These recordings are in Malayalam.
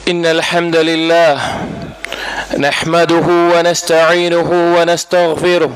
إن الحمد لله نحمده ونستعينه ونستغفره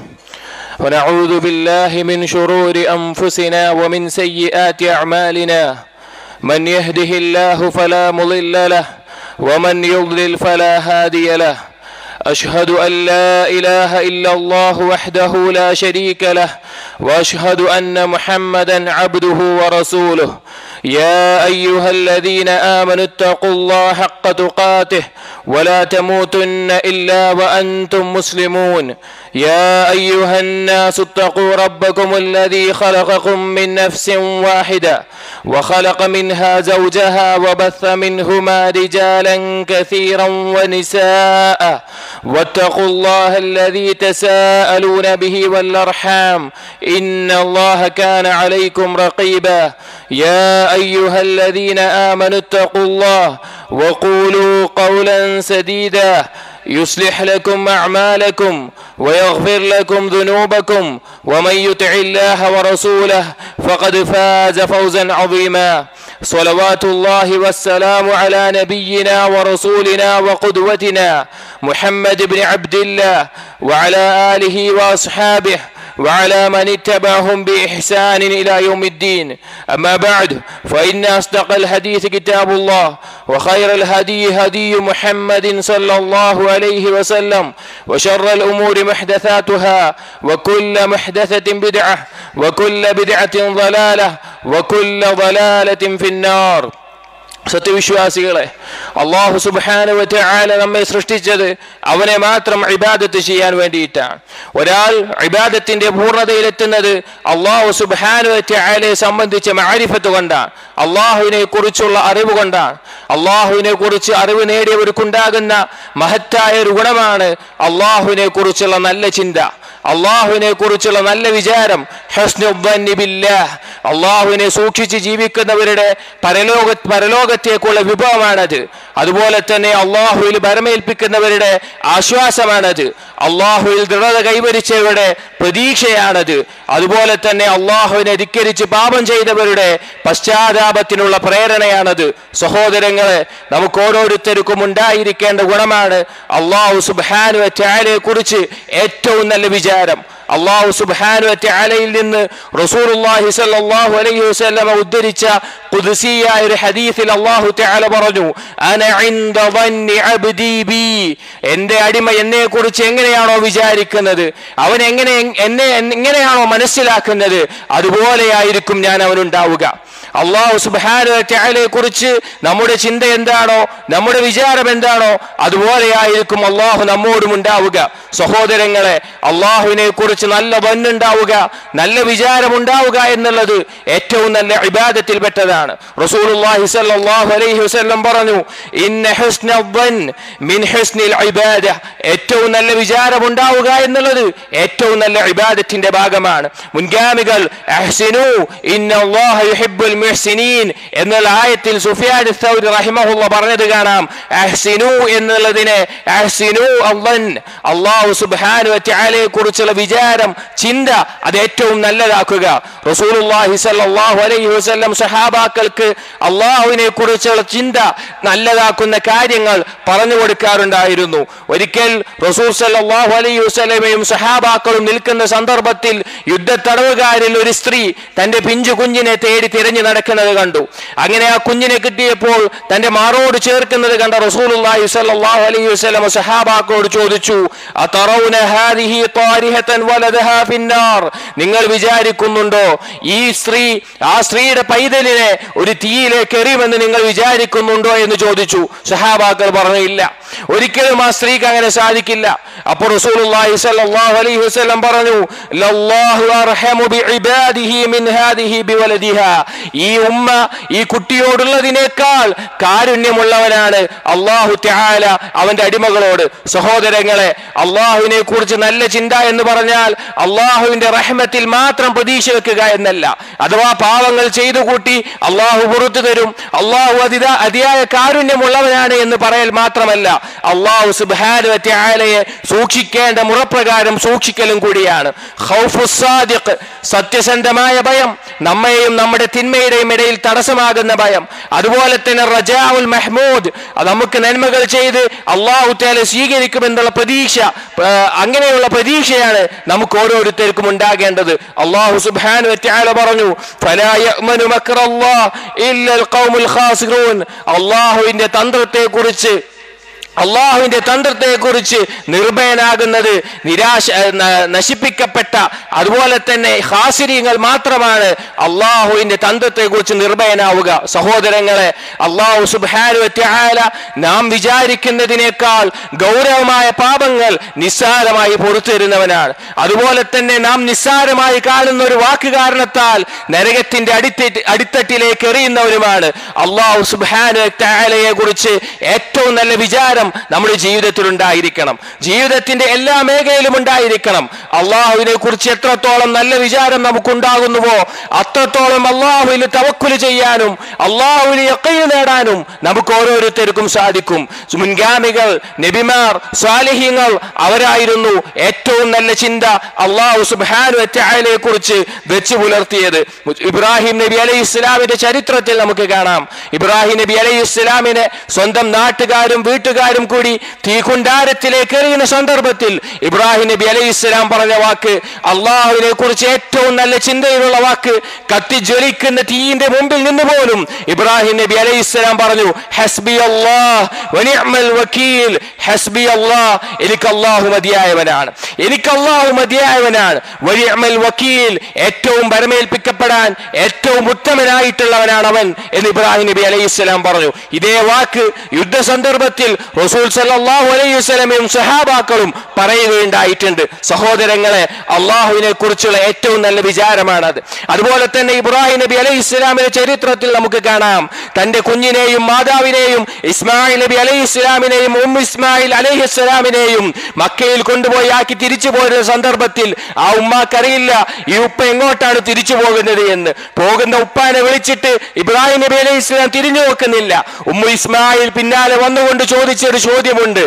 ونعوذ بالله من شرور أنفسنا ومن سيئات أعمالنا من يهده الله فلا مضل له ومن يضلل فلا هادي له أشهد أن لا إله إلا الله وحده لا شريك له وأشهد أن محمدا عبده ورسوله يا أيها الذين آمنوا اتقوا الله حق تقاته ولا تموتن إلا وأنتم مسلمون يا أيها الناس اتقوا ربكم الذي خلقكم من نفس واحدة وخلق منها زوجها وبث منهما رجالا كثيرا ونساء واتقوا الله الذي تساءلون به والأرحام إن الله كان عليكم رقيبا يا أيها الذين آمنوا اتقوا الله وقولوا قولا سديدا يصلح لكم أعمالكم ويغفر لكم ذنوبكم ومن يطع الله ورسوله فقد فاز فوزا عظيما صلوات الله والسلام على نبينا ورسولنا وقدوتنا محمد بن عبد الله وعلى آله وأصحابه وعلى من اتبعهم بإحسان إلى يوم الدين أما بعد فإن أصدق الحديث كتاب الله وخير الهدي هدي محمد صلى الله عليه وسلم وشر الأمور محدثاتها وكل محدثة بدعة وكل بدعة ضلالة وكل ضلالة في النار സത്യവിശ്വാസികളെ അള്ളാഹു സുബാനുവറ്റ ആല നമ്മെ സൃഷ്ടിച്ചത് അവനെ മാത്രം ഇബാദത്ത് ചെയ്യാൻ വേണ്ടിയിട്ടാണ് ഒരാൾ ഇബാദത്തിന്റെ പൂർണ്ണതയിലെത്തുന്നത് അള്ളാഹു സുബാനുവറ്റ ആലയെ സംബന്ധിച്ച മാരിഫത്ത് കൊണ്ടാണ് അള്ളാഹുവിനെ കുറിച്ചുള്ള അറിവ് കൊണ്ടാണ് അള്ളാഹുവിനെ കുറിച്ച് അറിവ് നേടിയവർക്കുണ്ടാകുന്ന മഹത്തായ ഒരു ഗുണമാണ് അള്ളാഹുവിനെ കുറിച്ചുള്ള നല്ല ചിന്ത അള്ളാഹുവിനെ കുറിച്ചുള്ള നല്ല വിചാരം അള്ളാഹുവിനെ സൂക്ഷിച്ച് ജീവിക്കുന്നവരുടെ പരലോക പരലോകത്തേക്കുള്ള വിഭവമാണത് അതുപോലെ തന്നെ അള്ളാഹുവിൽ ഭരമേൽപ്പിക്കുന്നവരുടെ ആശ്വാസമാണത് അള്ളാഹുവിൽ ദൃഢത കൈവരിച്ചവരുടെ പ്രതീക്ഷയാണത് അതുപോലെ തന്നെ അള്ളാഹുവിനെ ധിക്കരിച്ച് പാപം ചെയ്തവരുടെ പശ്ചാത്താപത്തിനുള്ള പ്രേരണയാണത് സഹോദരങ്ങളെ നമുക്ക് ഓരോരുത്തർക്കും ഉണ്ടായിരിക്കേണ്ട ഗുണമാണ് അള്ളാഹു സുബാനു ചായലെ കുറിച്ച് ഏറ്റവും നല്ല വിചാരം അള്ളാഹു സുബാനു അലയിൽ നിന്ന് റസൂലുള്ളാഹി സ്വല്ലല്ലാഹു അലൈഹി വസല്ലമ ഉദ്ധരിച്ച ഖുദ്സിയായ ഒരു ഹദീസിൽ അള്ളാഹു തആല പറഞ്ഞു അന ഇൻദ ظنി അബ്ദി ബി എൻ്റെ അടിമ എന്നെ കുറിച്ച് എങ്ങനെയാണോ വിചാരിക്കുന്നത് അവൻ എങ്ങനെ എന്നെ എങ്ങനെയാണോ മനസ്സിലാക്കുന്നത് അതുപോലെയായിരിക്കും ഞാൻ അവനുണ്ടാവുക അള്ളാഹു സുബാനെ കുറിച്ച് നമ്മുടെ ചിന്ത എന്താണോ നമ്മുടെ വിചാരം എന്താണോ അതുപോലെയായിരിക്കും അള്ളാഹു നമ്മോടും ഉണ്ടാവുക സഹോദരങ്ങളെ അള്ളാഹുവിനെ കുറിച്ച് നല്ല വന്നുണ്ടാവുക നല്ല വിചാരം ഉണ്ടാവുക എന്നുള്ളത് ഏറ്റവും നല്ല ഇബാദത്തിൽപ്പെട്ടതാണ് റസൂലുള്ളാഹി സ്വല്ലല്ലാഹു അലൈഹി വസല്ലം പറഞ്ഞു ഇന്ന ഹുസ്ന മിൻ ഹുസ്നിൽ ഇബാദ ഏറ്റവും നല്ല വിചാരം ഉണ്ടാവുക എന്നുള്ളത് ഏറ്റവും നല്ല ഇബാദത്തിന്റെ ഭാഗമാണ് മുൻഗാമികൾ അഹ്സിനു ഇന്നല്ലാഹ യുഹിബ്ബുൽ മുഹ്സിനീൻ എന്നുള്ള ആയത്തിൽ സുഫിയാൻ സൗദി റഹിമഹുള്ള പറഞ്ഞത് കാണാം അഹ്സിനു എന്നുള്ളതിനെ അഹ്സിനു അള്ളൻ അള്ളാഹു സുബ്ഹാനു വതആലയെ കുറിച്ചുള്ള വിചാരം ചിന്ത അത് ഏറ്റവും നല്ലതാക്കുക റസൂലുള്ളാഹി സ്വല്ലല്ലാഹു അലൈഹി വസല്ലം സഹാബാക്കൾക്ക് അള്ളാഹുവിനെ കുറിച്ചുള്ള ചിന്ത നല്ലതാക്കുന്ന കാര്യങ്ങൾ പറഞ്ഞു കൊടുക്കാറുണ്ടായിരുന്നു ഒരിക്കൽ റസൂൽ സല്ലല്ലാഹു അലൈഹി വസല്ലമയും സഹാബാക്കളും നിൽക്കുന്ന സന്ദർഭത്തിൽ യുദ്ധത്തടവുകാരിൽ ഒരു സ്ത്രീ തന്റെ പിഞ്ചു കുഞ്ഞിനെ തേടി തിരഞ്ഞു നടക്കുന്നത് കണ്ടു അങ്ങനെ ആ കുഞ്ഞിനെ കിട്ടിയപ്പോൾ തന്റെ മാറോട് ചേർക്കുന്നത് കണ്ട റസൂലുള്ളാഹി സ്വല്ലല്ലാഹു അലൈഹി വസല്ലം സഹാബാക്കളോട് ചോദിച്ചു അതറൗന ഹാദിഹി താരിഹതൻ വലദഹാ ഫിന്നാർ നിങ്ങൾ വിചാരിക്കുന്നുണ്ടോ ഈ സ്ത്രീ ആ സ്ത്രീയുടെ പൈതലിനെ ഒരു തീയിലേക്ക് എറിയുമെന്ന് നിങ്ങൾ വിചാരിക്കുന്നുണ്ടോ എന്ന് ചോദിച്ചു സഹാബാക്കൾ പറഞ്ഞു ഇല്ല ഒരിക്കലും ആ സ്ത്രീക്ക് അങ്ങനെ സാധിക്കില്ല അപ്പോൾ റസൂലുള്ളാഹി സ്വല്ലല്ലാഹു അലൈഹി വസല്ലം പറഞ്ഞു ലല്ലാഹു അർഹമു ബിഇബാദിഹി മിൻ ഹാദിഹി ബിവലദിഹാ ഈ ഉമ്മ ഈ കുട്ടിയോടുള്ളതിനേക്കാൾ കാരുണ്യമുള്ളവനാണ് അള്ളാഹു തആല അവന്റെ അടിമകളോട് സഹോദരങ്ങളെ അള്ളാഹുവിനെ കുറിച്ച് നല്ല ചിന്ത എന്ന് പറഞ്ഞാൽ പറഞ്ഞാൽ അള്ളാഹുവിന്റെ റഹ്മത്തിൽ മാത്രം പ്രതീക്ഷ വെക്കുക എന്നല്ല അഥവാ പാവങ്ങൾ ചെയ്തു കൂട്ടി അള്ളാഹു പുറത്തു തരും അള്ളാഹു അതിത അതിയായ കാരുണ്യമുള്ളവനാണ് എന്ന് പറയൽ മാത്രമല്ല അള്ളാഹു സുബാനുവറ്റയാലയെ സൂക്ഷിക്കേണ്ട മുറപ്രകാരം സൂക്ഷിക്കലും കൂടിയാണ് ഖൗഫു സാദിഖ്, സത്യസന്ധമായ ഭയം നമ്മയെയും നമ്മുടെ തിന്മയുടെയും ഇടയിൽ തടസ്സമാകുന്ന ഭയം അതുപോലെ തന്നെ റജാഉൽ മഹ്മൂദ് അത് നമുക്ക് നന്മകൾ ചെയ്ത് അള്ളാഹു തേല സ്വീകരിക്കുമെന്നുള്ള പ്രതീക്ഷ ആ, അങ്ങനെയുള്ള പ്രതീക്ഷയാണ് നമുക്ക് ഓരോരുത്തർക്കും ഉണ്ടാകേണ്ടത് അള്ളാഹു സുബ്ഹാനഹു വതആല പറഞ്ഞു ഫലാ യഅ്മനു മക്റല്ലാഹ് ഇല്ലൽ ഖൗമുൽ ഖാസിറൂൻ അള്ളാഹുവിന്റെ തന്ത്രത്തെ കുറിച്ച് അള്ളാഹുവിന്റെ തന്ത്രത്തെ കുറിച്ച് നിർഭയനാകുന്നത് നിരാശ ഏ, ന- നശിപ്പിക്കപ്പെട്ട അതുപോലെ തന്നെ ഹാസിര്യങ്ങൾ മാത്രമാണ് അള്ളാഹുവിന്റെ തന്ത്രത്തെ കുറിച്ച് നിർഭയനാവുക സഹോദരങ്ങളെ അള്ളാഹു സുബാനുവറ്റായ നാം വിചാരിക്കുന്നതിനേക്കാൾ ഗൗരവമായ പാപങ്ങൾ നിസ്സാരമായി പുറത്തുവരുന്നവനാണ് അതുപോലെ തന്നെ നാം നിസ്സാരമായി കാണുന്ന ഒരു വാക്ക് കാരണത്താൽ നരകത്തിന്റെ അടിത്തട്ട് അടിത്തട്ടിലേക്ക് എറിയുന്നവരുമാണ് അള്ളാഹു സുബാനുവറ്റായാലയെ കുറിച്ച് ഏറ്റവും നല്ല വിചാരം നമ്മുടെ ജീവിതത്തിൽ ഉണ്ടായിരിക്കണം ജീവിതത്തിന്റെ എല്ലാ മേഖലയിലും ഉണ്ടായിരിക്കണം അള്ളാഹുവിനെ കുറിച്ച് എത്രത്തോളം നല്ല വിചാരം നമുക്കുണ്ടാകുന്നുവോ അത്രത്തോളം അള്ളാഹുവിന് തവക്കുല് ചെയ്യാനും അള്ളാഹുവിന് യക്കയിൽ നേടാനും നമുക്ക് ഓരോരുത്തർക്കും സാധിക്കും മുൻഗാമികൾ നബിമാർ സ്വാലിഹ്യങ്ങൾ അവരായിരുന്നു ഏറ്റവും നല്ല ചിന്ത അള്ളാഹു സുബാനു അറ്റായനെ കുറിച്ച് വെച്ച് പുലർത്തിയത് ഇബ്രാഹിം നബി അലൈഹി ഇസ്ലാമിന്റെ ചരിത്രത്തിൽ നമുക്ക് കാണാം ഇബ്രാഹിം നബി അലൈഹി ഇസ്ലാമിനെ സ്വന്തം നാട്ടുകാരും വീട്ടുകാരും കൂടി തീകുണ്ടാരത്തിലേക്ക് എറിയുന്ന സന്ദർഭത്തിൽ ഇബ്രാഹിം നബി അലൈഹി ഇസ്ലാം പറഞ്ഞ വാക്ക് അള്ളാഹുവിനെ കുറിച്ച് ഏറ്റവും നല്ല ചിന്തയിലുള്ള വാക്ക് കത്തി ജ്വലിക്കുന്ന തീയിന്റെ മുമ്പിൽ നിന്ന് പോലും ഇബ്രാഹിം നബി അലൈഹി ഇസ്ലാം പറഞ്ഞു ഹസ്ബി അല്ലാഹ് വനിഅമൽ വക്കീൽ ഹസ്ബി അല്ലാഹ് എനിക്ക് അള്ളാഹു മതിയായവനാണ് എനിക്ക് അള്ളാഹു മതിയായവനാണ് വനിഅമൽ വക്കീൽ ഏറ്റവും ബരമേൽപ്പിക്കപ്പെടാൻ ഏറ്റവും ഉത്തമനായിട്ടുള്ളവനാണ് അവൻ എന്ന് ഇബ്രാഹിം നബി അലൈഹി ഇസ്ലാം പറഞ്ഞു ഇതേ വാക്ക് യുദ്ധ സന്ദർഭത്തിൽ റസൂൽ സല്ലല്ലാഹു അലൈഹി വസല്ലമയും സഹാബാക്കളും പറയുകയുണ്ടായിട്ടുണ്ട് സഹോദരങ്ങളെ അള്ളാഹുവിനെ കുറിച്ചുള്ള ഏറ്റവും നല്ല വിചാരമാണത് അതുപോലെ തന്നെ ഇബ്രാഹിം നബി അലൈഹി ഇസ്ലാമിന്റെ ചരിത്രത്തിൽ നമുക്ക് കാണാം തന്റെ കുഞ്ഞിനെയും മാതാവിനെയും ഇസ്മായിൽ നബി അലൈഹി ഇസ്ലാമിനെയും ഉം ഇസ്മായിൽ അലൈഹി ഇസ്ലാമിനെയും മക്കയിൽ കൊണ്ടുപോയി ആക്കി തിരിച്ചു പോരുന്ന സന്ദർഭത്തിൽ ആ ഉമ്മാക്കറിയില്ല ഈ ഉപ്പ എങ്ങോട്ടാണ് തിരിച്ചു പോകുന്നത് എന്ന് പോകുന്ന ഉപ്പാനെ വിളിച്ചിട്ട് ഇബ്രാഹിം നബി അലൈഹി ഇസ്ലാം തിരിഞ്ഞു നോക്കുന്നില്ല ഉമ്മു ഇസ്മായിൽ പിന്നാലെ വന്നുകൊണ്ട് ചോദിച്ച ഒരു ചോദ്യമുണ്ട്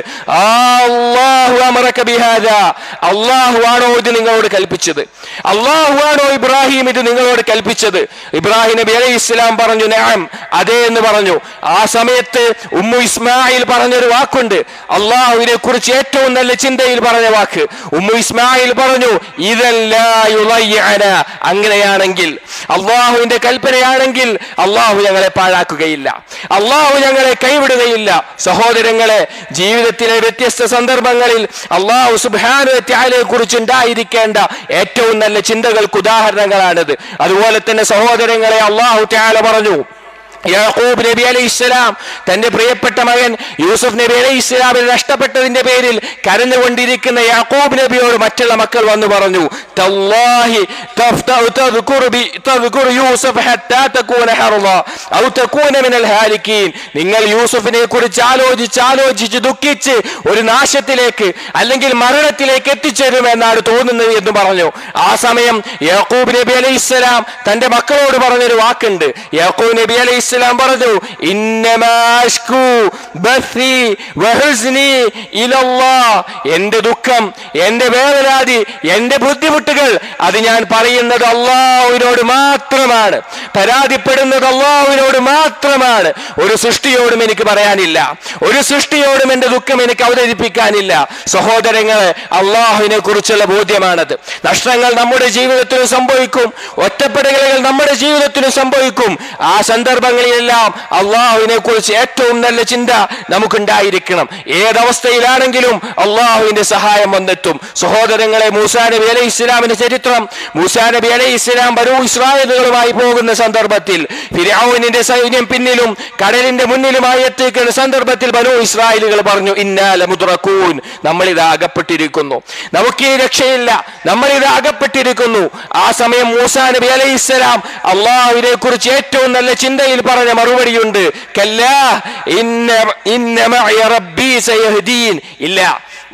അല്ലാഹു അമറക ബിഹാദ അള്ളാഹു ആണോ ഇത് നിങ്ങളോട് കൽപ്പിച്ചത് അള്ളാഹു ആണോ ഇബ്രാഹിം ഇത് നിങ്ങളോട് കൽപ്പിച്ചത് ഇബ്രാഹിം നബി അലൈഹി ഇസ്ലാം പറഞ്ഞു നഅം അതെ എന്ന് പറഞ്ഞു ആ സമയത്ത് ഉമ്മു ഇസ്മായിൽ പറഞ്ഞൊരു വാക്കുണ്ട് അള്ളാഹുവിനെ കുറിച്ച് ഏറ്റവും നല്ല ചിന്തയിൽ പറഞ്ഞ വാക്ക് ഉമ്മു ഇസ്മായിൽ പറഞ്ഞു ഇതല്ലാ യുളയ്യഅന. അങ്ങനെയാണെങ്കിൽ അള്ളാഹുവിന്റെ കൽപ്പനയാണെങ്കിൽ അള്ളാഹു ഞങ്ങളെ പാഴാക്കുകയില്ല അള്ളാഹു ഞങ്ങളെ കൈവിടുകയില്ല സഹോദരങ്ങളെ ജീവിതത്തിലെ വ്യത്യസ്ത സന്ദർഭങ്ങളിൽ അള്ളാഹു സുബാനുവത്യാലെ കുറിച്ചുണ്ടായിരിക്കേണ്ട ഏറ്റവും നല്ല ചിന്തകൾക്ക് ഉദാഹരണങ്ങളാണിത് അതുപോലെ തന്നെ സഹോദരങ്ങളെ അള്ളാഹു ത്യാല പറഞ്ഞു യാക്കൂബ് നബി അലൈഹി ഇസ്ലാം തന്റെ പ്രിയപ്പെട്ട മകൻ യൂസുഫ് നബി അലൈഹി ഇസ്ലാമിന് നഷ്ടപ്പെട്ടതിന്റെ പേരിൽ കരഞ്ഞുകൊണ്ടിരിക്കുന്ന യാക്കൂബ് നബിയോട് മറ്റുള്ള മക്കൾ വന്നു പറഞ്ഞു തല്ലാഹി തഫ്തഉ തദ്കുറു ബി തദ്കുറു യൂസുഫ് ഹത്താ തകൂന ഹർള ഔ തകൂന മിനൽ ഹാലിക്കീൻ നിങ്ങൾ യൂസുഫിനെ കുറിച്ച് ആലോചിച്ച് ആലോചിച്ച് ദുഃഖിച്ച് ഒരു നാശത്തിലേക്ക് അല്ലെങ്കിൽ മരണത്തിലേക്ക് എത്തിച്ചേരുമെന്നാണ് തോന്നുന്നത് എന്ന് പറഞ്ഞു ആ സമയം യാക്കൂബ് നബി അലൈഹി ഇസ്ലാം തന്റെ മക്കളോട് പറഞ്ഞൊരു വാക്കുണ്ട് യാക്കൂബ് നബി അലൈഹി ഇസ്ലാം പറഞ്ഞു ഇന്നമാ അശ്കു ബസ്രി വഹുസ്നി ഇലല്ലാഹ് എന്റെ ദുഃഖം എന്റെ വേവലാതി എന്റെ ബുദ്ധിമുട്ടുകൾ അത് ഞാൻ പറയുന്നത് അള്ളാഹുവിനോട് മാത്രമാണ് പരാതിപ്പെടുന്നത് അള്ളാഹുവിനോട് മാത്രമാണ് ഒരു സൃഷ്ടിയോടും എനിക്ക് പറയാനില്ല ഒരു സൃഷ്ടിയോടും എന്റെ ദുഃഖം എനിക്ക് അവതരിപ്പിക്കാനില്ല സഹോദരങ്ങളെ അള്ളാഹുവിനെ കുറിച്ചുള്ള ബോധ്യമാണത് നഷ്ടങ്ങൾ നമ്മുടെ ജീവിതത്തിലും സംഭവിക്കും ഒറ്റപ്പെടലുകൾ നമ്മുടെ ജീവിതത്തിലും സംഭവിക്കും ആ സന്ദർഭങ്ങളിലെല്ലാം അള്ളാഹുവിനെ കുറിച്ച് ഏറ്റവും നല്ല ചിന്ത നമുക്കുണ്ടായിരിക്കണം ഏതവസ്ഥയിലാണെങ്കിലും അള്ളാഹുവിന്റെ സഹായം വന്നെത്തും സഹോദരങ്ങളെ മൂസാ നബി അലൈഹി ഇസ്ലാമിന്റെ ചരിത്രം മൂസാ നബി അലൈഹി ഇസ്ലാം ബനു ഇസ്രായേലുകളുമായി പോകുന്ന സന്ദർഭത്തിൽ ഫിരൗനിന്റെ സൈന്യം പിന്നിലും കടലിന്റെ മുന്നിലുമായി എത്തിക്കുന്ന സന്ദർഭത്തിൽ ബനു ഇസ്രായേലുകൾ പറഞ്ഞു ഇന്നാല മുദ്രക്കൂൻ നമ്മൾ ഇത് അകപ്പെട്ടിരിക്കുന്നു നമുക്ക് ഈ രക്ഷയില്ല നമ്മൾ ഇത് അകപ്പെട്ടിരിക്കുന്നു ആ സമയം മൂസാ നബി അലൈഹി ഇസ്ലാം അള്ളാഹുവിനെ കുറിച്ച് ഏറ്റവും നല്ല ചിന്തയിൽ പറഞ്ഞ മറുപടിയുണ്ട് കല്ലാ ഇന്ന ഇന്ന മഅയ റബ്ബി സയഹ്ദീൻ ഇല്ല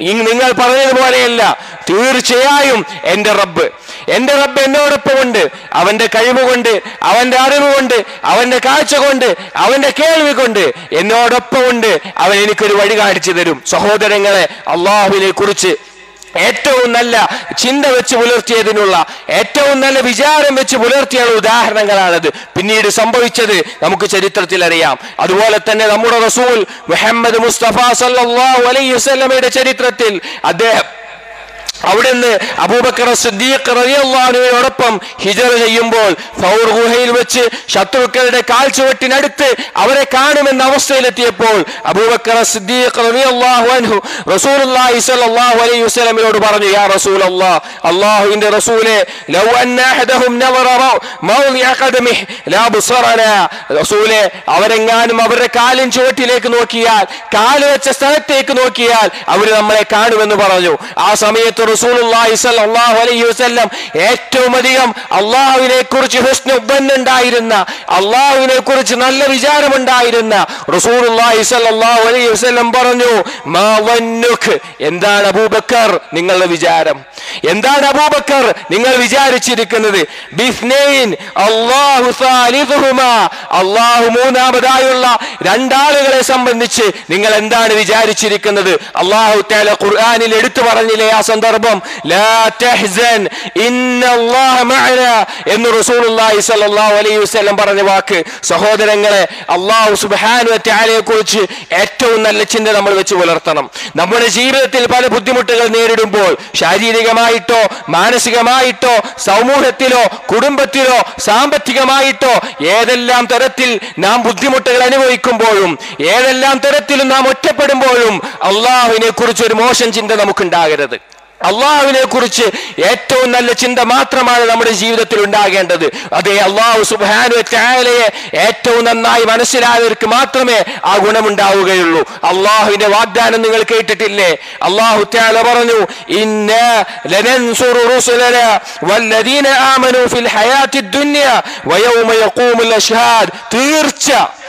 ഇ- നിങ്ങൾ പറഞ്ഞതുപോലെയല്ല തീർച്ചയായും എൻ്റെ റബ്ബ് എൻ്റെ റബ്ബ് എന്നോടൊപ്പം ഉണ്ട് അവന്റെ കഴിവ് കൊണ്ട് അവന്റെ അറിവ് കൊണ്ട് അവന്റെ കാഴ്ച കൊണ്ട് അവന്റെ കേൾവി കൊണ്ട് എന്നോടൊപ്പം ഉണ്ട് അവൻ എനിക്കൊരു വഴി കാണിച്ചു തരും സഹോദരങ്ങളെ അള്ളാഹുവിനെ കുറിച്ച് ഏറ്റവും നല്ല ചിന്ത വെച്ച് പുലർത്തിയതിനുള്ള ഏറ്റവും നല്ല വിചാരം വെച്ച് പുലർത്തിയുള്ള ഉദാഹരണങ്ങളാണത് പിന്നീട് സംഭവിച്ചത് നമുക്ക് ചരിത്രത്തിൽ അറിയാം അതുപോലെ തന്നെ നമ്മുടെ റസൂൽ മുഹമ്മദ് മുസ്തഫ സല്ലല്ലാഹു അലൈഹി വസല്ലമയുടെ ചരിത്രത്തിൽ അദ്ദേഹം അവിടുന്ന് അബൂബക്കർ സിദ്ദീഖ് റളിയല്ലാഹുവിനോടൊപ്പം ഹിജറ ചെയ്യുമ്പോൾ ഫൗർ ഗുഹയിൽ വെച്ച് ശത്രുക്കളുടെ കാൽച്ചുവട്ടിനടുത്ത് അവരെ കാണുമെന്ന അവസ്ഥയിലെത്തിയപ്പോൾ അബൂബക്കർ സിദ്ദീഖ് റളിയല്ലാഹു അൻഹു റസൂലുള്ളാഹി സ്വല്ലല്ലാഹു അലൈഹി വസല്ലമയോട് പറഞ്ഞു യാ റസൂലല്ലാഹ് അല്ലാഹുവിന്റെ റസൂലേ ലൗ അന്ന അഹദഹും നവറ മൗദിഅ ഖദമിഹി ലാ ബുസറനാ റസൂലേ അവരെങ്ങാനും അവരുടെ കാലിൻ ചുവട്ടിലേക്ക് നോക്കിയാൽ കാല് വെച്ച സ്ഥലത്തേക്ക് നോക്കിയാൽ അവർ നമ്മളെ കാണുമെന്ന് പറഞ്ഞു ആ സമയത്ത് റസൂലുള്ളാഹി സ്വല്ലല്ലാഹു അലൈഹി വസല്ലം ഏറ്റവും അധികം അള്ളാഹുവിനെ കുറിച്ച് ഹുസ്നുണ്ടായിരുന്ന അള്ളാഹുവിനെ കുറിച്ച് നല്ല വിചാരമുണ്ടായിരുന്ന റസൂലുള്ളാഹി സ്വല്ലല്ലാഹു അലൈഹി വസല്ലം പറഞ്ഞു മാ വന്നുഖ് എന്താണ് അബൂബക്കർ നിങ്ങളുടെ വിചാരം എന്താണ് അബൂബക്കർ നിങ്ങൾ വിചാരിച്ചിരിക്കുന്നത് ബിസ്നൈൻ അല്ലാഹു സാലിസുഹുമാ അള്ളാഹു മൂന്നാമതായുള്ള രണ്ടാളുകളെ സംബന്ധിച്ച് നിങ്ങൾ എന്താണ് വിചാരിച്ചിരിക്കുന്നത് അള്ളാഹു തആല ഖുർആനിൽ എടുത്തു പറഞ്ഞില്ലേ ആ സന്ദർഭം ലാ തഹ്സൻ ഇന്നല്ലാഹ മഅനാ എന്ന് റസൂലുള്ളാഹി സ്വല്ലല്ലാഹു അലൈഹി വസല്ലം പറഞ്ഞ വാക്ക് സഹോദരങ്ങളെ അള്ളാഹു സുബ്ഹാനഹു വ തആലയെ കുറിച്ച് ഏറ്റവും നല്ല ചിന്ത നമ്മൾ വെച്ച് പുലർത്തണം നമ്മുടെ ജീവിതത്തിൽ പല ബുദ്ധിമുട്ടുകൾ നേരിടുമ്പോൾ ശാരീരികമായിട്ടോ മാനസികമായിട്ടോ സമൂഹത്തിലോ കുടുംബത്തിലോ സാമ്പത്തികമായിട്ടോ ഏതെല്ലാം തരത്തിൽ നാം ബുദ്ധിമുട്ടുകൾ അനുഭവിക്കുമ്പോഴും ഏതെല്ലാം തരത്തിലും നാം ഒറ്റപ്പെടുമ്പോഴും അള്ളാഹുവിനെ കുറിച്ച് ഒരു മോശം ചിന്ത നമുക്കുണ്ടാകരുത് അള്ളാഹുവിനെ കുറിച്ച് ഏറ്റവും നല്ല ചിന്ത മാത്രമാണ് നമ്മുടെ ജീവിതത്തിൽ ഉണ്ടാകേണ്ടത് അതെ അള്ളാഹു സുബാനു ചായാലയെ ഏറ്റവും നന്നായി മനസ്സിലായവർക്ക് മാത്രമേ ആ ഗുണമുണ്ടാവുകയുള്ളൂ അള്ളാഹുവിന്റെ വാഗ്ദാനം നിങ്ങൾ കേട്ടിട്ടില്ലേ അള്ളാഹു ചാല പറഞ്ഞു ഇന്ന ലനൻസുറു റുസുലന വല്ലദീന ആമനു ഫിൽ ഹയാത്തി ദുനിയ വയൗമ യഖൂമുൽ അഷ്ഹാദ് തീർച്ച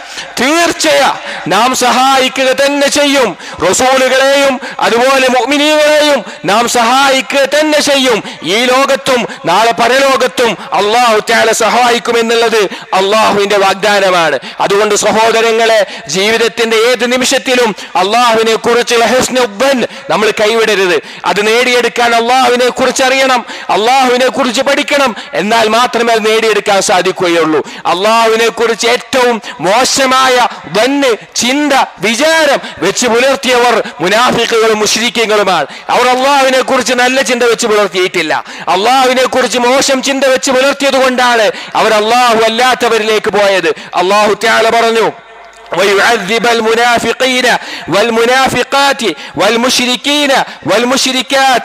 തീർച്ചയാ നാം സഹായിക്കുക തന്നെ ചെയ്യും റസൂലുകളെയും അതുപോലെ മുഅ്മിനീകളെയും നാം സഹായിക്കുക തന്നെ ചെയ്യും ഈ ലോകത്തും നാളെ പരലോകത്തും അള്ളാഹു താല സഹായിക്കും എന്നുള്ളത് അള്ളാഹുവിന്റെ വാഗ്ദാനമാണ് അതുകൊണ്ട് സഹോദരങ്ങളെ ജീവിതത്തിന്റെ ഏത് നിമിഷത്തിലും അള്ളാഹുവിനെ കുറിച്ചുള്ള ഹെസ്നുബൻ നമ്മൾ കൈവിടരുത് അത് നേടിയെടുക്കാൻ അള്ളാഹുവിനെ കുറിച്ച് അറിയണം അള്ളാഹുവിനെ കുറിച്ച് പഠിക്കണം എന്നാൽ മാത്രമേ അത് നേടിയെടുക്കാൻ സാധിക്കുകയുള്ളൂ അള്ളാഹുവിനെ കുറിച്ച് ഏറ്റവും മോശമായ വന്ന് ചിന്ത വിചാരം വെച്ച് പുലർത്തിയവർ മുനാഫിക്കുകളും മുഷ്രിക്കുകളുമാണ് അവർ അള്ളാഹുവിനെ കുറിച്ച് നല്ല ചിന്ത വെച്ച് പുലർത്തിയിട്ടില്ല അള്ളാഹുവിനെ കുറിച്ച് മോശം ചിന്ത വെച്ച് പുലർത്തിയത് കൊണ്ടാണ് അവർ അള്ളാഹു അല്ലാത്തവരിലേക്ക് പോയത് അള്ളാഹു ത്യാല പറഞ്ഞു ويعذب المنافقين والمنافقات والمشركين والمشركات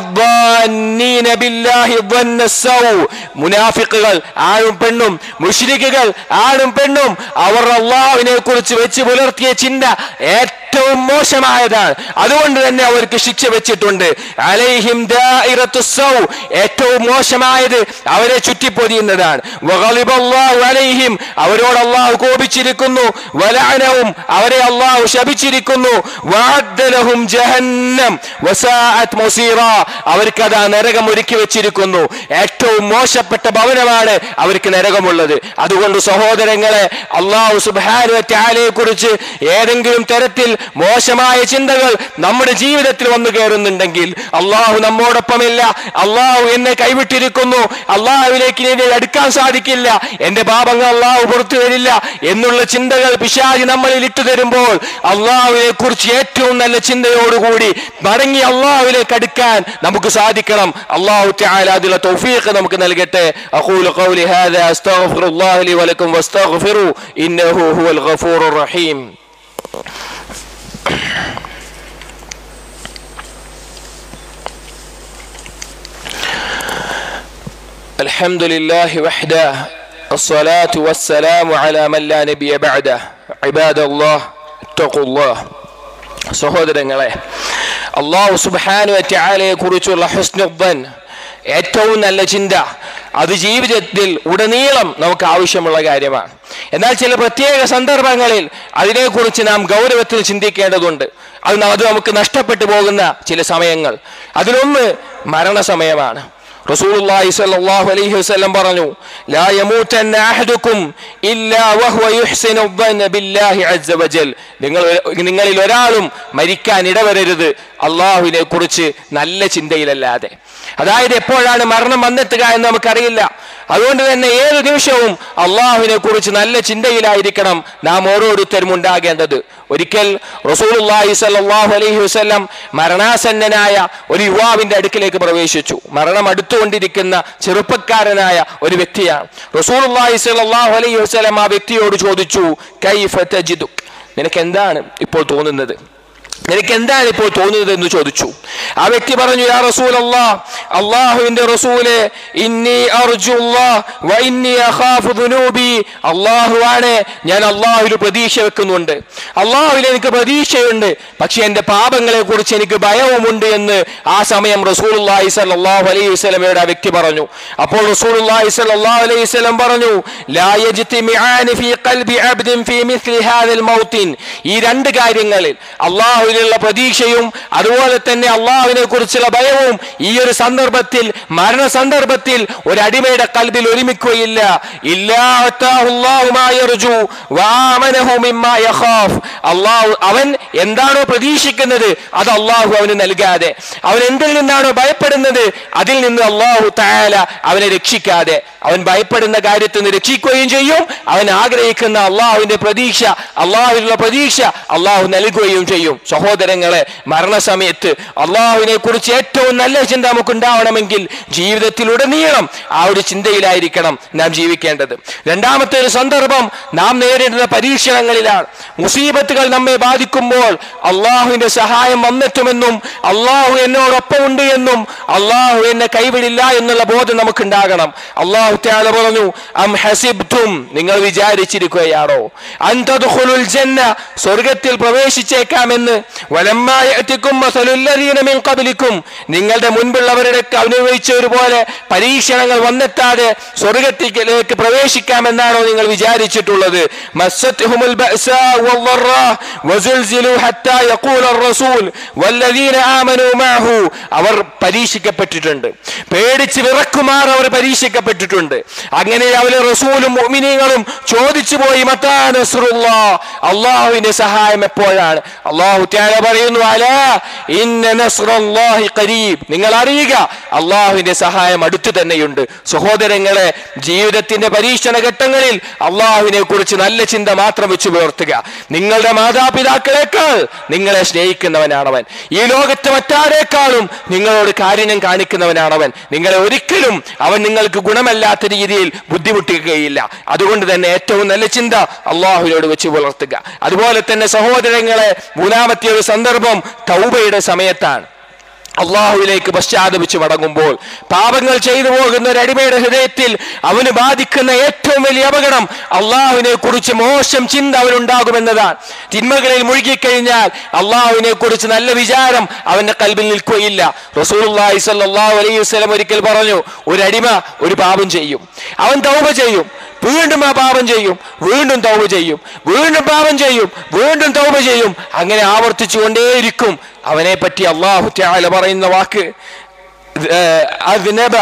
الظانين بالله ظن السوء മുനാഫിക്കുകൾ ആണും പെണ്ണും മുഷ്രിക്കുകൾ ആണും പെണ്ണും അവർ അള്ളാഹുവിനെ കുറിച്ച് വെച്ച് പുലർത്തിയ ചിന്ത ഏറ്റവും മോശമായതാണ് അതുകൊണ്ട് തന്നെ അവർക്ക് ശിക്ഷ വെച്ചിട്ടുണ്ട് അലൈഹിം ദാഇറത്തു സൗ ഏറ്റവും മോശമായത് അവരെ ചുറ്റിപ്പൊതിയുന്നതാണ് വഗളിബല്ലാഹു അലൈഹിം അവരോട് അള്ളാഹു കോപിച്ചിരിക്കുന്നു വലഅനവും അവരെ അള്ളാഹു ശപിച്ചിരിക്കുന്നു വഅദ്ദലഹും ജഹന്നം വസാഅത് മസീറ അവർക്ക് അതാ നരകം ഒരുക്കി വെച്ചിരിക്കുന്നു ഏറ്റവും മോശപ്പെട്ട ഭവനമാണ് അവർക്ക് നരകമുള്ളത് അതുകൊണ്ട് സഹോദരങ്ങളെ അള്ളാഹു സുബ്ഹാനഹു വ തആലയെ കുറിച്ച് ഏതെങ്കിലും തരത്തിൽ മോശമായ ചിന്തകൾ നമ്മുടെ ജീവിതത്തിൽ വന്നു കയറുന്നുണ്ടെങ്കിൽ അള്ളാഹു നമ്മോടൊപ്പമില്ല അള്ളാഹു എന്നെ കൈവിട്ടിരിക്കുന്നു അള്ളാഹുവിലേക്ക് ഇനി അടുക്കാൻ സാധിക്കില്ല എന്റെ പാപങ്ങൾ അള്ളാഹു പുറത്തു തരില്ല എന്നുള്ള ചിന്തകൾ പിശാചി നമ്മളിൽ ഇട്ടു തരുമ്പോൾ അള്ളാഹുവിനെ കുറിച്ച് ഏറ്റവും നല്ല ചിന്തയോടുകൂടി മടങ്ങി അള്ളാഹുവിലേക്ക് അടുക്കാൻ നമുക്ക് സാധിക്കണം അള്ളാഹു തആല അതിലുള്ള തൗഫീഖ് നമുക്ക് നൽകട്ടെ അഖൂലു ഖൗലി ഹാദാ അസ്തഗ്ഫിറുല്ലാഹ ലി വലക്കും വസ്തഗ്ഫിറു ഇന്നഹു ഹുവൽ ഗഫൂറുർ റഹീം الحمد لله وحده الصلاة والسلام على من لا نبي بعده عباد الله اتقوا الله സഹോദരങ്ങളെ അള്ളാഹു സുബാനു അറ്റാലയെ കുറിച്ചുള്ള ഹുസ്നുബൻ ഏറ്റവും നല്ല ചിന്ത അത് ജീവിതത്തിൽ ഉടനീളം നമുക്ക് ആവശ്യമുള്ള കാര്യമാണ് എന്നാൽ ചില പ്രത്യേക സന്ദർഭങ്ങളിൽ അതിനെക്കുറിച്ച് നാം ഗൗരവത്തിൽ ചിന്തിക്കേണ്ടതുണ്ട് അത് ന- അത് നമുക്ക് നഷ്ടപ്പെട്ടു പോകുന്ന ചില സമയങ്ങൾ അതിലൊന്ന് മരണസമയമാണ് റസൂലുള്ളാഹി സ്വല്ലല്ലാഹു അലൈഹി വസല്ലം പറഞ്ഞു ലാ യമൂതന്ന അഹദുക്കും ഇല്ലാ വഹുവ യുഹ്സിനു الظن ബില്ലാഹി അസ്സ വജൽ നിങ്ങൾ നിങ്ങളിൽ ഒരാളും മരിക്കാൻ ഇടവരരുത് അള്ളാഹുവിനെ കുറിച്ച് നല്ല ചിന്തയിലല്ലാതെ അതായത് എപ്പോഴാണ് മരണം വന്നെത്തുക എന്ന് നമുക്കറിയില്ല അതുകൊണ്ട് തന്നെ ഏത് നിമിഷവും അള്ളാഹുവിനെ കുറിച്ച് നല്ല ചിന്തയിലായിരിക്കണം നാം ഓരോരുത്തരും ഉണ്ടാകേണ്ടത് ഒരിക്കൽ റസൂലുള്ളാഹി സ്വല്ലല്ലാഹു അലൈഹി വസല്ലം മരണാസന്നനായ ഒരു യുവാവിന്റെ അടുക്കിലേക്ക് പ്രവേശിച്ചു മരണം അടുത്തുകൊണ്ടിരിക്കുന്ന ചെറുപ്പക്കാരനായ ഒരു വ്യക്തിയാണ് റസൂലുള്ളാഹി സ്വല്ലല്ലാഹു അലൈഹി വസല്ലം ആ വ്യക്തിയോട് ചോദിച്ചു കൈഫ തജിദുക് നിനക്ക് എന്താണ് ഇപ്പോൾ തോന്നുന്നത് നിനക്ക് എന്താണ് ഇപ്പോൾ തോന്നുന്നത് എന്ന് ചോദിച്ചു ആ വ്യക്തി പറഞ്ഞു യാ റസൂൽ അള്ളാഹുവിന്റെ റസൂലെ ഇന്നി അർജുല്ലാഹ് വ ഇന്നി അഖാഫു ദുനൂബി അള്ളാഹുവാണ് ഞാൻ അള്ളാഹുവിൽ പ്രതീക്ഷ വെക്കുന്നുണ്ട് അള്ളാഹുവിൽ എനിക്ക് പ്രതീക്ഷയുണ്ട് പക്ഷെ എന്റെ പാപങ്ങളെ കുറിച്ച് എനിക്ക് ഭയവുമുണ്ട് എന്ന് ആ സമയം റസൂലുള്ളാഹി സ്വല്ലല്ലാഹു അലൈഹി വസല്ലമയുടെ ആ വ്യക്തി പറഞ്ഞു അപ്പോൾ റസൂലുള്ളാഹി സ്വല്ലല്ലാഹു അലൈഹി വസല്ലം പറഞ്ഞു ലാ യജ്തിമിആനി ഫീ ഖൽബി അബ്ദിൻ ഫീ മിസ്ലി ഹാദിൽ മൗത്തിൻ ഈ രണ്ട് കാര്യങ്ങളിൽ അള്ളാഹുവിനുള്ള പ്രതീക്ഷയും അതുപോലെ തന്നെ അള്ളാഹുവിനെ കുറിച്ചുള്ള ഭയവും ഈ ഒരു സന്ദർഭത്തിൽ മരണ സന്ദർഭത്തിൽ ഒരു അടിമയുടെ കൽബിൽ ഒരുമിക്കുകയില്ല ഇല്ലാ അത്താഹു അല്ലാഹു മാ യർജു വആമനഹു മിമ്മാ യഖാഫ് അള്ളാഹു അവൻ എന്താണോ പ്രതീക്ഷിക്കുന്നത് അത് അള്ളാഹു അവന് നൽകാതെ അവൻ എന്തിൽ നിന്നാണോ ഭയപ്പെടുന്നത് അതിൽ നിന്ന് അള്ളാഹു തായാല അവനെ രക്ഷിക്കാതെ അവൻ ഭയപ്പെടുന്ന കാര്യത്തിൽ നിന്ന് രക്ഷിക്കുകയും ചെയ്യും അവൻ ആഗ്രഹിക്കുന്ന അള്ളാഹുവിന്റെ പ്രതീക്ഷ അള്ളാഹുവിനുള്ള പ്രതീക്ഷ അള്ളാഹു നൽകുകയും ചെയ്യും സഹോദരങ്ങളെ മരണസമയത്ത് അള്ളാഹുവിനെ കുറിച്ച് ഏറ്റവും നല്ല ചിന്ത നമുക്ക് ഉണ്ടാവണമെങ്കിൽ ജീവിതത്തിലുടനീളം ആ ഒരു ചിന്തയിലായിരിക്കണം നാം ജീവിക്കേണ്ടത് രണ്ടാമത്തെ ഒരു സന്ദർഭം നാം നേരിടുന്ന പരീക്ഷണങ്ങളിലാണ് മുസീബത്തുകൾ നമ്മെ ബാധിക്കുമ്പോൾ അള്ളാഹുവിന്റെ സഹായം വന്നെത്തുമെന്നും അള്ളാഹു എന്നോടൊപ്പമുണ്ട് എന്നും അള്ളാഹു എന്നെ കൈവിടില്ല എന്നുള്ള ബോധം നമുക്കുണ്ടാകണം അള്ളാഹു ത്യാല പറഞ്ഞു അം ഹസിബ്തും നിങ്ങൾ വിചാരിച്ചിരിക്കുകയാണോ അന്തദ്ഖുലുൽ ജന്ന സ്വർഗത്തിൽ പ്രവേശിച്ചേക്കാമെന്ന് വലമ്മായ മിൻ ഖബ്ലിക്കും നിങ്ങളുടെ മുൻപുള്ളവരുടെ അനുഭവിച്ചതുപോലെ പരീക്ഷണങ്ങൾ വന്നെത്താതെ സ്വർഗത്തിലേക്ക് പ്രവേശിക്കാമെന്നാണോ നിങ്ങൾ വിചാരിച്ചിട്ടുള്ളത് മസ്സത്ഹുമുൽ ബഅസാ വദ്ദറാ വസുൽസിലു ഹത്താ യഖൂല الرسول والذين آمنوا معه അവർ പരീക്ഷിക്കപ്പെട്ടിട്ടുണ്ട് പേടിച്ച് വിറക്കുമാർ അവർ പരീക്ഷിക്കപ്പെട്ടിട്ടുണ്ട് അങ്ങനെ അവരെ റസൂലും മുഅ്മിനീങ്ങളും ചോദിച്ചു പോയി മത്താ നസ്റുല്ലാ അള്ളാഹുവിന്റെ സഹായം എപ്പോഴാണ് അള്ളാഹു തആല പറയുന്നു അലാ ഇന്ന നസ്റല്ലാഹി ഖരീബ് നിങ്ങൾ അറിയുക അള്ളാഹുവിന്റെ സഹായം അടുത്തു തന്നെയുണ്ട് സഹോദരങ്ങളെ ജീവിതത്തിന്റെ പരീക്ഷണ ഘട്ടങ്ങളിൽ അള്ളാഹുവിനെ കുറിച്ച് നല്ല ചിന്ത മാത്രം വെച്ച് പുലർത്തുക നിങ്ങളുടെ മാതാപിതാക്കളെക്കാൾ നിങ്ങളെ സ്നേഹിക്കുന്നവനാണവൻ ഈ ലോകത്ത് മറ്റാരേക്കാളും നിങ്ങളോട് കാരുണ്യം കാണിക്കുന്നവനാണവൻ നിങ്ങളെ ഒരിക്കലും അവൻ നിങ്ങൾക്ക് ഗുണമല്ലാത്ത രീതിയിൽ ബുദ്ധിമുട്ടിക്കുകയില്ല അതുകൊണ്ട് തന്നെ ഏറ്റവും നല്ല ചിന്ത അള്ളാഹുവിനോട് വെച്ച് പുലർത്തുക അതുപോലെ തന്നെ സഹോദരങ്ങളെ മൂന്നാമത്തെ ഒരു സന്ദർഭം തൗബയുടെ സമയത്താണ് അള്ളാഹുവിലേക്ക് പശ്ചാത്തപിച്ച് മടങ്ങുമ്പോൾ പാപങ്ങൾ ചെയ്തു പോകുന്ന ഒരു അടിമയുടെ ഹൃദയത്തിൽ അവന് ബാധിക്കുന്ന ഏറ്റവും വലിയ അപകടം അള്ളാഹുവിനെ കുറിച്ച് മോശം ചിന്ത അവനുണ്ടാകുമെന്നതാണ് തിന്മകളിൽ മുഴുകിക്കഴിഞ്ഞാൽ അള്ളാഹുവിനെ കുറിച്ച് നല്ല വിചാരം അവന്റെ കൽബിൽ നിൽക്കുകയില്ല റസൂലുള്ളാഹി സ്വല്ലല്ലാഹു അലൈഹി വസല്ലം ഒരിക്കൽ പറഞ്ഞു ഒരു അടിമ ഒരു പാപം ചെയ്യും അവൻ തൗബ ചെയ്യും വീണ്ടും ആ പാപം ചെയ്യും വീണ്ടും തൗബ ചെയ്യും വീണ്ടും പാപം ചെയ്യും വീണ്ടും തൗബ ചെയ്യും അങ്ങനെ ആവർത്തിച്ചു കൊണ്ടേയിരിക്കും അവനെ പറ്റി അള്ളാഹു തആല പറയുന്ന വാക്ക് ഏർ, അദ്നബ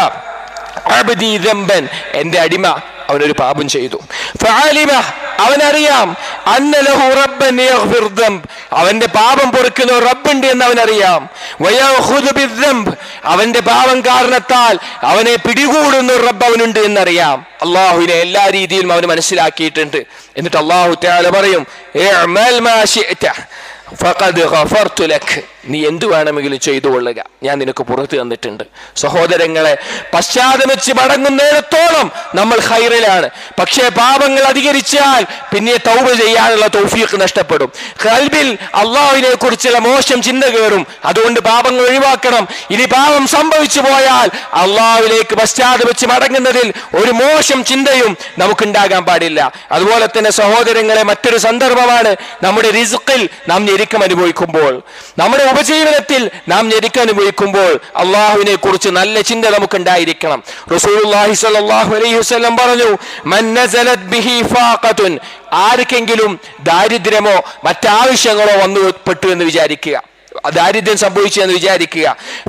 അബ്ദി ദംബൻ എന്റെ അടിമ അവനൊരു പാപം ചെയ്തു ഫഅലിമ അവനറിയാം അന്ന ലഹു റബ്ബൻ യഗ്ഫിർ ദംബ് അവന്റെ പാപം പൊറുക്കുന്ന ഒരു റബ്ബുണ്ട് എന്ന് അവനറിയാം വയഖുദു ബിദ്ദംബ് അവന്റെ പാപം കാരണത്താൽ അവനെ പിടികൂടുന്ന ഒരു റബ്ബ് അവനുണ്ട് എന്നറിയാം അള്ളാഹുവിനെ എല്ലാ രീതിയിലും അവന് മനസ്സിലാക്കിയിട്ടുണ്ട് എന്നിട്ട് അള്ളാഹു തആല പറയും ഇഅ്മൽ മാ ശിഅ്ത ഫഖദ് ഗഫർതു ലക് നീ എന്തു വേണമെങ്കിലും ചെയ്തു കൊള്ളുക ഞാൻ നിനക്ക് പുറത്തു തന്നിട്ടുണ്ട് സഹോദരങ്ങളെ പശ്ചാത്തപിച്ച് മടങ്ങുന്നിടത്തോളം നമ്മൾ ഹൈറിലാണ് പക്ഷേ പാപങ്ങൾ അധികരിച്ചാൽ പിന്നെ തൗബ ചെയ്യാനുള്ള തൗഫീഖ് നഷ്ടപ്പെടും കൽബിൽ അള്ളാഹുവിനെ കുറിച്ചുള്ള മോശം ചിന്ത കയറും അതുകൊണ്ട് പാപങ്ങൾ ഒഴിവാക്കണം ഇനി പാപം സംഭവിച്ചു പോയാൽ അള്ളാഹുവിലേക്ക് പശ്ചാത്തപിച്ച് മടങ്ങുന്നതിൽ ഒരു മോശം ചിന്തയും നമുക്കുണ്ടാകാൻ പാടില്ല അതുപോലെ തന്നെ സഹോദരങ്ങളെ മറ്റൊരു സന്ദർഭമാണ് നമ്മുടെ റിസുക്കിൽ നാം ഞെരുക്കം അനുഭവിക്കുമ്പോൾ നമ്മുടെ ഉപജീവനത്തിൽ നാം ഞെരുക്കം അനുഭവിക്കുമ്പോൾ അള്ളാഹുവിനെ കുറിച്ച് നല്ല ചിന്ത നമുക്കുണ്ടായിരിക്കണം റസൂലുള്ളാഹി സ്വല്ലല്ലാഹു അലൈഹി വസല്ലം പറഞ്ഞു മൻ നസലത് ബിഹി ഫാഖത്തുൻ ആർക്കെങ്കിലും ദാരിദ്ര്യമോ മറ്റാവശ്യങ്ങളോ വന്നു പെട്ടു എന്ന് വിചാരിക്കുക ദാരിദ്ര്യം സംഭവിച്ചു എന്ന് വിചാരിക്കുക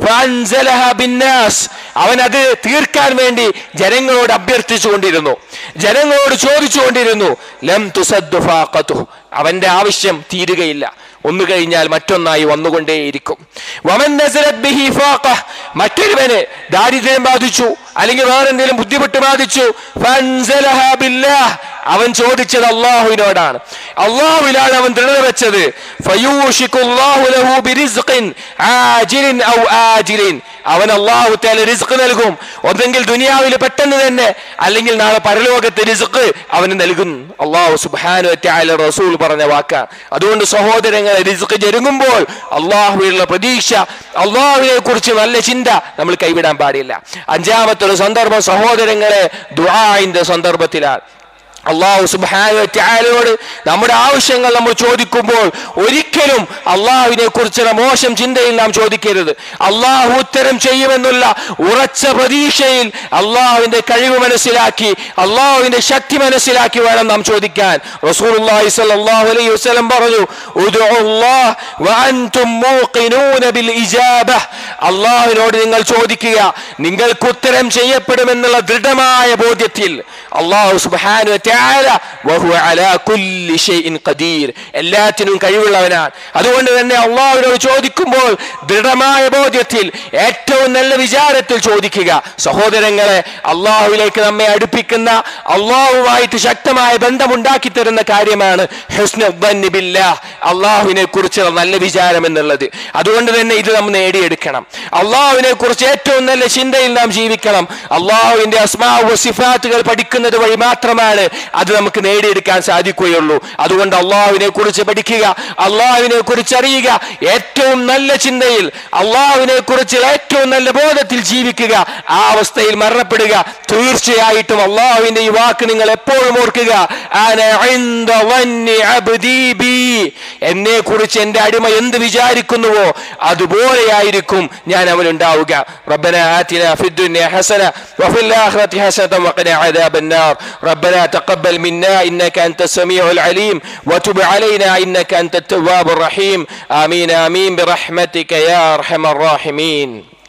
ഫഅൻസലഹ ബിന്നാസ്. അവൻ അത് തീർക്കാൻ വേണ്ടി ജനങ്ങളോട് അഭ്യർത്ഥിച്ചുകൊണ്ടിരുന്നു ജനങ്ങളോട് ചോദിച്ചുകൊണ്ടിരുന്നു ലം തുസദ്ദു ഫാഖത്തുഹു. അവന്റെ ആവശ്യം തീരുകയില്ല ഒന്ന് കഴിഞ്ഞാൽ മറ്റൊന്നായി വന്നുകൊണ്ടേയിരിക്കും വമൻ നസലത് ബിഹി ഫാഖഹ. മറ്റൊരുവന് ദാരിദ്ര്യം ബാധിച്ചു അല്ലെങ്കിൽ വേറെ എന്തെങ്കിലും ബുദ്ധിമുട്ട് ബാധിച്ചു ഫഅൻസലഹ ബില്ലാഹ്. അവൻ ചോദിച്ചത് അള്ളാഹുവിനോടാണ് അള്ളാഹുവിലാണ് അവൻ ദൃഢത വെച്ചത് ഫയൂഷിക്കുല്ലാഹു ലഹു ബിരിസ്ഖിൻ ആജിലിൻ ഔ ആജിലിൻ അവൻ അള്ളാഹു തആല റിസ്ക് നൽകും ഒന്നെങ്കിൽ ദുനിയാവിൽ പെട്ടെന്ന് തന്നെ അല്ലെങ്കിൽ നാളെ പരലോകത്ത് റിസ്ക് അവന് നൽകും അള്ളാഹു സുബ്ഹാനഹു വ തആല റസൂൽ പറഞ്ഞ വാക്കാണ് അതുകൊണ്ട് സഹോദരങ്ങളെ റിസ്ക് ജരുങ്ങുമ്പോൾ അള്ളാഹുവിനുള്ള പ്രതീക്ഷ അള്ളാഹുവിനെ കുറിച്ച് നല്ല ചിന്ത നമ്മൾ കൈവിടാൻ പാടില്ല അഞ്ചാമത്തെ ഒരു സന്ദർഭം സഹോദരങ്ങളെ ദുആഇന്റെ സന്ദർഭത്തിലാണ് അള്ളാഹു സുബാനോട് നമ്മുടെ ആവശ്യങ്ങൾ നമ്മൾ ചോദിക്കുമ്പോൾ ഒരിക്കലും അള്ളാഹുവിനെ കുറിച്ചുള്ള മോശം ചിന്തയിൽ നാം ചോദിക്കരുത് അള്ളാഹു ഉത്തരം ചെയ്യുമെന്നുള്ള ഉറച്ച പ്രതീക്ഷയിൽ അള്ളാഹുവിന്റെ കഴിവ് മനസ്സിലാക്കി അള്ളാഹുവിന്റെ ശക്തി മനസ്സിലാക്കി വേണം നാം ചോദിക്കാൻ റസൂലുള്ളാഹി സ്വല്ലല്ലാഹു അലൈഹി വസല്ലം പറഞ്ഞു ഉദ്ഉ അല്ലാഹ് വഅൻതും മൂഖിനൂന ബിൽ ഇജാബഹ് അള്ളാഹുവിനോട് നിങ്ങൾ ചോദിക്കുക നിങ്ങൾക്ക് ഉത്തരം ചെയ്യപ്പെടുമെന്നുള്ള ദൃഢമായ ബോധ്യത്തിൽ അള്ളാഹു സുബ്ഹാനഹു വതആല വഹുവ അലാ കുല്ലി ഷൈഇൻ ഖദീർ എല്ലാത്തിനും കഴിവുള്ളവനാണ് അതുകൊണ്ട് തന്നെ അള്ളാഹുവിനോട് ചോദിക്കുമ്പോൾ ദൃഢമായ ബോധ്യത്തിൽ ഏറ്റവും നല്ല വിചാരത്തിൽ ചോദിക്കുക സഹോദരങ്ങളെ അള്ളാഹുവിലേക്ക് നമ്മെ അടുപ്പിക്കുന്ന അള്ളാഹുമായിട്ട് ശക്തമായ ബന്ധമുണ്ടാക്കി തരുന്ന കാര്യമാണ് ഹുസ്നുദ്ദന്നി ബില്ലാഹ് അള്ളാഹുവിനെ കുറിച്ചുള്ള നല്ല വിചാരം എന്നുള്ളത് അതുകൊണ്ട് തന്നെ ഇത് നാം നേടിയെടുക്കണം അള്ളാഹുവിനെ കുറിച്ച് ഏറ്റവും നല്ല ചിന്തയിൽ നാം ജീവിക്കണം അള്ളാഹുവിന്റെ അസ്മാവ് സിഫാത്തുകൾ പഠിക്കുന്നത് വഴി മാത്രമാണ് അത് നമുക്ക് നേടിയെടുക്കാൻ സാധിക്കുകയുള്ളൂ അതുകൊണ്ട് അള്ളാഹുവിനെ കുറിച്ച് പഠിക്കുക അള്ളാഹുവിനെ കുറിച്ച് അറിയുക ഏറ്റവും നല്ല ചിന്തയിൽ അള്ളാഹുവിനെ കുറിച്ച് ഏറ്റവും നല്ല ബോധത്തിൽ ജീവിക്കുക ആ അവസ്ഥയിൽ മരണപ്പെടുക തീർച്ചയായിട്ടും അള്ളാഹുവിന്റെ ഈ വാക്ക് നിങ്ങൾ എപ്പോഴും ഓർക്കുക അന ഇൻദ വന്നി അബ്ദീ ബി. എന്നെ കുറിച്ച് എന്റെ അടിമ എന്ത് വിചാരിക്കുന്നുവോ അതുപോലെയായിരിക്കും ഞാൻ അവനുണ്ടാവുക ربنا آتنا في الدنيا حسنة وفي الآخرة حسنة وقنا عذاب النار ربنا تقبل منا إنك أنت السميع العليم وتب علينا إنك أنت التواب الرحيم آمين آمين برحمتك يا أرحم الراحمين